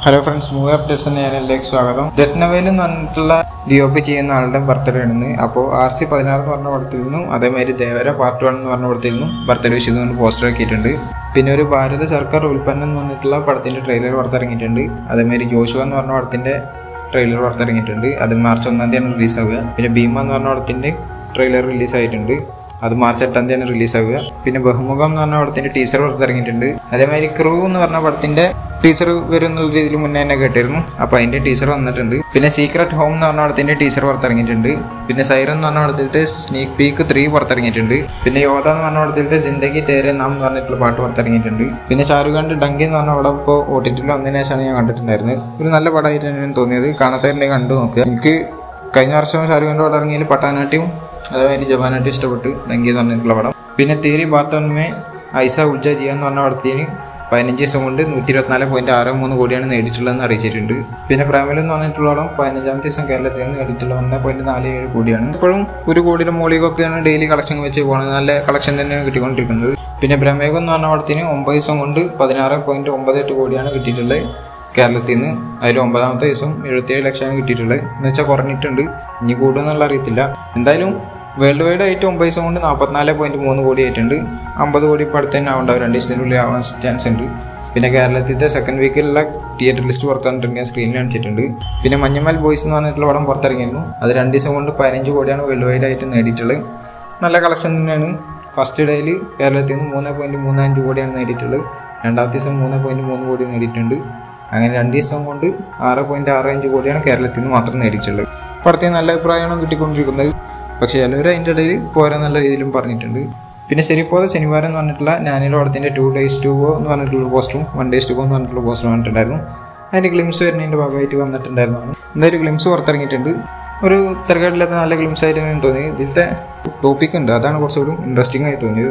hello friends movie updates ചാനലിലേക്ക് സ്വാഗതം രത്നവേൽ എന്ന് പറഞ്ഞിട്ടുള്ള ഡിഒപി ചെയ്യുന്ന ആളുടെ ബർത്ത്ഡേ ആണ് അപ്പോൾ ആർ സി പതിനാറ് എന്ന് പറഞ്ഞ പടത്തിൽ നിന്നും അതേമാതിരി ദേവര പാർട്ട് വൺ എന്ന് പറഞ്ഞ പടത്തിൽ നിന്നും ബർത്ത്ഡേ വിഷ് ചെയ്തുകൊണ്ട് പോസ്റ്റർ ആക്കിയിട്ടുണ്ട് പിന്നെ ഒരു ഭാരത സർക്കാർ ഉൽപ്പന്നം എന്ന് പറഞ്ഞിട്ടുള്ള പടത്തിന്റെ ട്രെയിലർ പുറത്തിറങ്ങിയിട്ടുണ്ട് അതേമാതിരി ജോഷുവ എന്ന് പറഞ്ഞ പടത്തിന്റെ ട്രെയിലർ പുറത്തിറങ്ങിയിട്ടുണ്ട് അത് മാർച്ച് ഒന്നാം തീയതിയാണ് റിലീസ് ആവുക പിന്നെ ഭീമ എന്ന് പറഞ്ഞ പടത്തിന്റെ ട്രെയിലർ റിലീസ് ആയിട്ടുണ്ട് അത് മാർച്ച് എട്ടാം തീയതിയാണ് റിലീസ് ആവുക പിന്നെ ബഹുമുഖം എന്ന് പറഞ്ഞ പടത്തിന്റെ ടീച്ചർ പുറത്തിറങ്ങിയിട്ടുണ്ട് അതേമാതിരി ക്രൂ എന്ന് പറഞ്ഞ പടത്തിന്റെ ടീച്ചർ വരും എന്നുള്ള രീതിയിൽ മുന്നേ തന്നെ കേട്ടിരുന്നു അപ്പോൾ അതിന്റെ ടീച്ചർ വന്നിട്ടുണ്ട് പിന്നെ സീക്രട്ട് ഹോം എന്ന് പറഞ്ഞ പടത്തിന്റെ ടീച്ചർ പുറത്തിറങ്ങിയിട്ടുണ്ട് പിന്നെ സൈറൻ എന്ന് പറഞ്ഞ പടത്തിലത്തെ സ്നീക്ക് പീക്ക് ത്രീ പുറത്തിറങ്ങിയിട്ടുണ്ട് പിന്നെ യോധ എന്ന് പറഞ്ഞ പടത്തിലത്തെ ജിന്ദഗി തേരെ നാം എന്ന് പറഞ്ഞിട്ടുള്ള പാട്ട് പുറത്തിറങ്ങിയിട്ടുണ്ട് പിന്നെ ഷാറുഖ് ഖാൻ്റെ ഡങ്കി എന്ന് പറഞ്ഞ പടം ഇപ്പോൾ ഒ ടി ടിയിൽ വന്നതിന് ശേഷമാണ് ഞാൻ കണ്ടിട്ടുണ്ടായിരുന്നത് ഒരു നല്ല പടമായിട്ട് തന്നെയാണ് തോന്നിയത് കാണാത്തവരുടെ കണ്ടു നോക്കുക എനിക്ക് കഴിഞ്ഞ വർഷം ഷാറുഖ് ഖാൻ്റെ പടം ഇറങ്ങിയതിൽ പട്ടാനാട്യവും അതേമാതിരി ജവാനായിട്ട് ഇഷ്ടപ്പെട്ടു ഡങ്കി എന്ന് പറഞ്ഞിട്ടുള്ള പടം പിന്നെ തേരി ബാത്തോൺമേ ഐസ ഉൾജ ചെയ്യാന്ന് പറഞ്ഞ പടത്തിന് പതിനഞ്ച് ദിവസം കൊണ്ട് നൂറ്റി ഇരുപത്തിനാല് പോയിന്റ് ആറ് മൂന്ന് കോടിയാണ് നേടിയിട്ടുള്ളതെന്ന് അറിയിച്ചിട്ടുണ്ട് പിന്നെ പ്രേമലം എന്ന് പറഞ്ഞിട്ടുള്ള പടം പതിനഞ്ചാമത്തെ ദിവസം കേരളത്തിൽ നിന്ന് നേടിയിട്ടുള്ള ഒന്നേ പോയിന്റ് നാല് ഏഴ് കോടിയാണ് ഇപ്പോഴും ഒരു കോടിയുടെ മുകളിലൊക്കെയാണ് ഡെയിലി കളക്ഷൻ വെച്ച് പോകുന്നത് നല്ല കളക്ഷൻ തന്നെയാണ് കിട്ടിക്കൊണ്ടിരിക്കുന്നത് പിന്നെ പ്രമേഹം എന്ന് പറഞ്ഞ പടത്തിന് ഒമ്പത് ദിവസം കൊണ്ട് പതിനാറ് പോയിന്റ് ഒമ്പത് എട്ട് കോടിയാണ് കിട്ടിയിട്ടുള്ളത് കേരളത്തിൽ നിന്ന് അതിൽ ഒമ്പതാമത്തെ ദിവസം എഴുപത്തിയേഴ് ലക്ഷമാണ് കിട്ടിയിട്ടുള്ളത് എന്ന് വെച്ചാൽ കുറഞ്ഞിട്ടുണ്ട് ഇനി കൂടുമെന്നുള്ള അറിയത്തില്ല എന്തായാലും വേൾഡ് വൈഡ് ആയിട്ട് ഒമ്പത് ദിവസം കൊണ്ട് നാൽപ്പത്തിനാല് പോയിന്റ് മൂന്ന് കോടി ആയിട്ടുണ്ട് അമ്പത് കോടി ഇപ്പോൾ അടുത്ത് തന്നെ ആവുണ്ടാവും രണ്ട് ദിവസത്തിനുള്ളിൽ ആവാൻ ചാൻസ് ഉണ്ട് പിന്നെ കേരളത്തിലത്തെ സെക്കൻഡ് വീക്കിലുള്ള തിയേറ്റർ ലിസ്റ്റ് പുറത്തിറങ്ങിയിട്ട് ഞാൻ സ്ക്രീനിൽ കാണിച്ചിട്ടുണ്ട് പിന്നെ മഞ്ഞമ്മൽ ബോയ്സ് എന്ന് പറഞ്ഞിട്ടുള്ള പടം പുറത്തിറങ്ങിയിരുന്നു അത് രണ്ട് ദിവസം കൊണ്ട് പതിനഞ്ച് കോടിയാണ് വേൾഡ് വൈഡ് ആയിട്ട് നേടിയിട്ടുള്ളത് നല്ല കളക്ഷൻ തന്നെയാണ് ഫസ്റ്റ് ഡേയിൽ കേരളത്തിൽ നിന്ന് മൂന്ന് പോയിന്റ് മൂന്ന് അഞ്ച് കോടിയാണ് നേടിയിട്ടുള്ളത് രണ്ടാമത്തെ ദിവസം മൂന്ന് പോയിന്റ് മൂന്ന് കോടി നേടിയിട്ടുണ്ട് അങ്ങനെ രണ്ട് ദിവസം കൊണ്ട് ആറ് പോയിന്റ് ആറ് അഞ്ച് കോടിയാണ് കേരളത്തിൽ നിന്ന് മാത്രം നേടിയിട്ടുള്ളത് പടത്തിന് നല്ല അഭിപ്രായമാണ് കിട്ടിക്കൊണ്ടിരിക്കുന്നത് പക്ഷേ ചിലവർ അതിൻ്റെ ഇടയിൽ പോരാ നല്ല രീതിയിലും പറഞ്ഞിട്ടുണ്ട് പിന്നെ ശരിപ്പോതെ ശനിവാരം എന്ന് പറഞ്ഞിട്ടുള്ള ഞാനിലെ പടത്തിൻ്റെ ടു ഡേയ്സ് ടു ഗോ എന്ന് പറഞ്ഞിട്ടുള്ള പോസ്റ്ററും വൺ ഡേയ്സ് ടു ഗോ എന്ന് പറഞ്ഞിട്ടുള്ള പോസ്റ്ററും വന്നിട്ടുണ്ടായിരുന്നു അതിൻ്റെ ഗ്ലിംസ് വരുന്നതിൻ്റെ ഭാഗമായിട്ട് വന്നിട്ടുണ്ടായിരുന്നു എന്തായാലും ഗ്ലിംസ് പുറത്തിറങ്ങിയിട്ടുണ്ട് ഒരു തിരക്കേടില്ലാത്ത നല്ല ഗ്ലിംസ് ആയിട്ട് എനിക്ക് തോന്നി ഇതിലത്തെ ടോപ്പിക് ഉണ്ട് അതാണ് കുറച്ചുകൂടി ഇൻട്രസ്റ്റിംഗ് ആയി തോന്നിയത്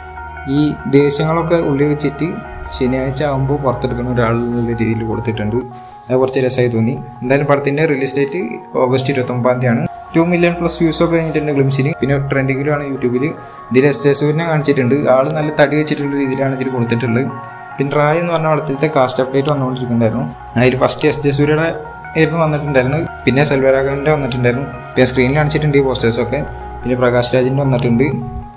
ഈ ദേഷ്യങ്ങളൊക്കെ ഉള്ളിൽ വെച്ചിട്ട് ശനിയാഴ്ച ആകുമ്പോൾ പുറത്തെടുക്കുന്ന ഒരാൾ എന്നുള്ള രീതിയിൽ കൊടുത്തിട്ടുണ്ട് അത് കുറച്ച് രസമായി തോന്നി എന്തായാലും പടത്തിൻ്റെ റിലീസ് ഡേറ്റ് ഓഗസ്റ്റ് ഇരുപത്തൊമ്പതാം തീയതിയാണ് ടു മില്യൺ പ്ലസ് വ്യൂസ് ഒക്കെ കഴിഞ്ഞിട്ടുണ്ട് ഗ്ലിംസിൽ പിന്നെ ട്രെൻഡിങ്ങിലുമാണ് യൂട്യൂബിൽ ഇതിൽ എസ് ജയസൂരിനെ കാണിച്ചിട്ടുണ്ട് ആൾ നല്ല തടി വെച്ചിട്ടുള്ള രീതിയിലാണ് ഇതിൽ കൊടുത്തിട്ടുള്ളത് പിന്നെ റായ് എന്ന് പറഞ്ഞ പടത്തിലത്തെ കാസ്റ്റ് അപ്ഡേറ്റ് വന്നുകൊണ്ടിരിക്കുന്നുണ്ടായിരുന്നു അതിൽ ഫസ്റ്റ് എസ് ജയസൂരിയുടെ ആയിരുന്നു വന്നിട്ടുണ്ടായിരുന്നു പിന്നെ സെൽവരാഘവൻ്റെ വന്നിട്ടുണ്ടായിരുന്നു പിന്നെ സ്ക്രീനിൽ കാണിച്ചിട്ടുണ്ട് ഈ പോസ്റ്റേഴ്സൊക്കെ പിന്നെ പ്രകാശ് രാജിൻ്റെ വന്നിട്ടുണ്ട്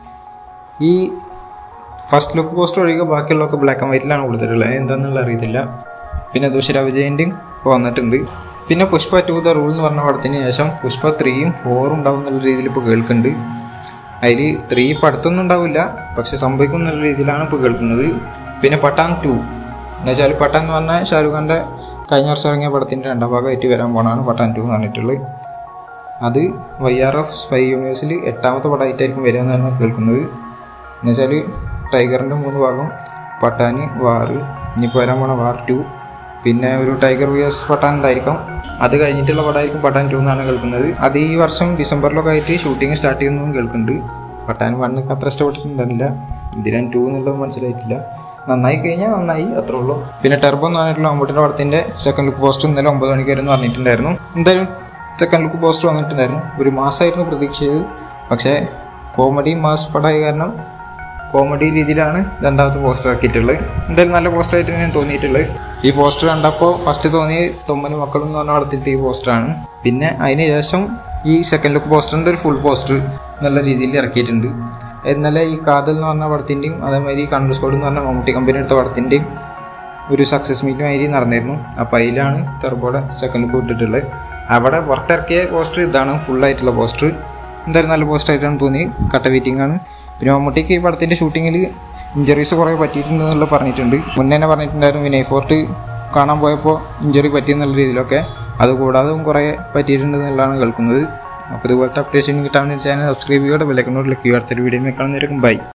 ഈ ഫസ്റ്റ് ലുക്ക് പോസ്റ്റർ ഒഴികെ ബാക്കിയുള്ളതൊക്കെ ബ്ലാക്ക് ആൻഡ് വൈറ്റിലാണ് കൊടുത്തിട്ടുള്ളത് എന്താണെന്നുള്ള അറിയത്തില്ല പിന്നെ ദുഷര വിജയൻ്റെയും ഇപ്പോൾ വന്നിട്ടുണ്ട് പിന്നെ പുഷ്പ ടു ദ റൂൾ എന്ന് പറഞ്ഞ പടത്തിന് ശേഷം പുഷ്പ ത്രീയും ഫോറും ഉണ്ടാവും എന്നുള്ള രീതിയിൽ ഇപ്പോൾ കേൾക്കുന്നുണ്ട് അതിൽ ത്രീ ഇപ്പം അടുത്തൊന്നും ഉണ്ടാവില്ല പക്ഷെ സംഭവിക്കും എന്നുള്ള രീതിയിലാണ് ഇപ്പോൾ കേൾക്കുന്നത് പിന്നെ പട്ടാൻ ടു എന്ന് വെച്ചാൽ പട്ടാൻ എന്ന് പറഞ്ഞാൽ ഷാരൂഖ് ഖാൻ്റെ കഴിഞ്ഞ വർഷം ഇറങ്ങിയ പടത്തിൻ്റെ രണ്ടാം ഭാഗമായിട്ട് വരാൻ പോണാണ് പട്ടാൻ ടു എന്ന് പറഞ്ഞിട്ടുള്ളത് അത് വൈ ആർ എഫ് സ്പൈ യൂണിവേഴ്സിൽ എട്ടാമത്തെ പടമായിട്ടായിരിക്കും വരിക എന്നാണ് കേൾക്കുന്നത് എന്നുവെച്ചാൽ ടൈഗറിൻ്റെ മൂന്ന് ഭാഗം പട്ടാന് വാറ് ഇനിയിപ്പോൾ വരാൻ പോണ വാർ ടു പിന്നെ ഒരു ടൈഗർ വിയസ് പട്ടാൻ ഉണ്ടായിരിക്കും അത് കഴിഞ്ഞിട്ടുള്ള പടമായിരിക്കും പട്ടാൻ ടു എന്നാണ് കേൾക്കുന്നത് അത് ഈ വർഷം ഡിസംബറിലൊക്കെ ആയിട്ട് ഷൂട്ടിംഗ് സ്റ്റാർട്ട് ചെയ്യുന്നതും കേൾക്കുന്നുണ്ട് പട്ടാൻ വണ്ണൊക്കെ അത്ര ഇഷ്ടപ്പെട്ടിട്ടുണ്ടാവില്ല ഇതിനാൻ ടു എന്നുള്ളത് മനസ്സിലായിട്ടില്ല നന്നായി കഴിഞ്ഞാൽ നന്നായി അത്രേ ഉള്ളൂ പിന്നെ ടെർബോ എന്ന് പറഞ്ഞിട്ടുള്ള അമ്പൂട്ടിൻ്റെ പടത്തിൻ്റെ സെക്കൻഡ് ലുക്ക് പോസ്റ്റ് ഇന്നലെ ഒമ്പത് മണിക്കായിരുന്നു പറഞ്ഞിട്ടുണ്ടായിരുന്നു എന്തായാലും സെക്കൻഡ് ലുക്ക് പോസ്റ്റർ വന്നിട്ടുണ്ടായിരുന്നു ഒരു മാസമായിരുന്നു പ്രതീക്ഷിച്ചത് പക്ഷേ കോമഡി മാസ് പടമായ കാരണം കോമഡി രീതിയിലാണ് രണ്ടാമത്തെ പോസ്റ്റർ ആക്കിയിട്ടുള്ളത് എന്തായാലും നല്ല പോസ്റ്റർ ആയിട്ട് ഞാൻ തോന്നിയിട്ടുള്ളത് ഈ പോസ്റ്റർ കണ്ടപ്പോൾ ഫസ്റ്റ് തോന്നിയ തൊമ്മന് മക്കളും എന്ന് പറഞ്ഞ പടത്തിലത്തെ ഈ പോസ്റ്ററാണ് പിന്നെ അതിന് ശേഷം ഈ സെക്കൻഡ് ലുക്ക് പോസ്റ്ററിൻ്റെ ഒരു ഫുൾ പോസ്റ്റർ നല്ല രീതിയിൽ ഇറക്കിയിട്ടുണ്ട് ഇന്നലെ ഈ കാതൽ എന്ന് പറഞ്ഞ പടത്തിൻ്റെയും അതേമാതിരി കണ്ണൂർ സ്കോഡ് എന്ന് പറഞ്ഞ മമ്മൂട്ടി കമ്പനി എടുത്ത പടത്തിൻ്റെയും ഒരു സക്സസ് മീറ്റ് മാതിരി നടന്നിരുന്നു അപ്പോൾ അതിലാണ് തെർബോടെ സെക്കൻഡ് ലുക്ക് വിട്ടിട്ടുള്ളത് അവിടെ പുറത്തിറക്കിയ പോസ്റ്റർ ഇതാണ് ഫുള്ളായിട്ടുള്ള പോസ്റ്റർ എന്തായാലും നല്ല പോസ്റ്റർ ആയിട്ടാണ് തോന്നി കട്ട വെയിറ്റിംഗ് ആണ് പിന്നെ മമ്മൂട്ടിക്ക് ഈ പടത്തിൻ്റെ ഷൂട്ടിങ്ങിൽ ഇഞ്ചറീസ് കുറേ പറ്റിയിട്ടുണ്ടെന്നുള്ള പറഞ്ഞിട്ടുണ്ട് മുന്നേ തന്നെ പറഞ്ഞിട്ടുണ്ടായിരുന്നു വിനയ് ഫോർട്ട് കാണാൻ പോയപ്പോൾ ഇഞ്ചറി പറ്റിയെന്നുള്ള രീതിയിലൊക്കെ അതുകൂടാതെ കുറേ പറ്റിയിട്ടുണ്ടെന്നുള്ളതാണ് കേൾക്കുന്നത് അപ്പോൾ ഇതുപോലത്തെ അപ്ഡേഷൻ കിട്ടാൻ വേണ്ടി ചാനൽ സബ്സ്ക്രൈബ് ചെയ്യുക ബെല്ലൈക്കനോട് ക്ലിക്ക് ചെയ്യുക അടുത്തൊരു വീഡിയോ കാണുന്നവരേക്കും ബൈ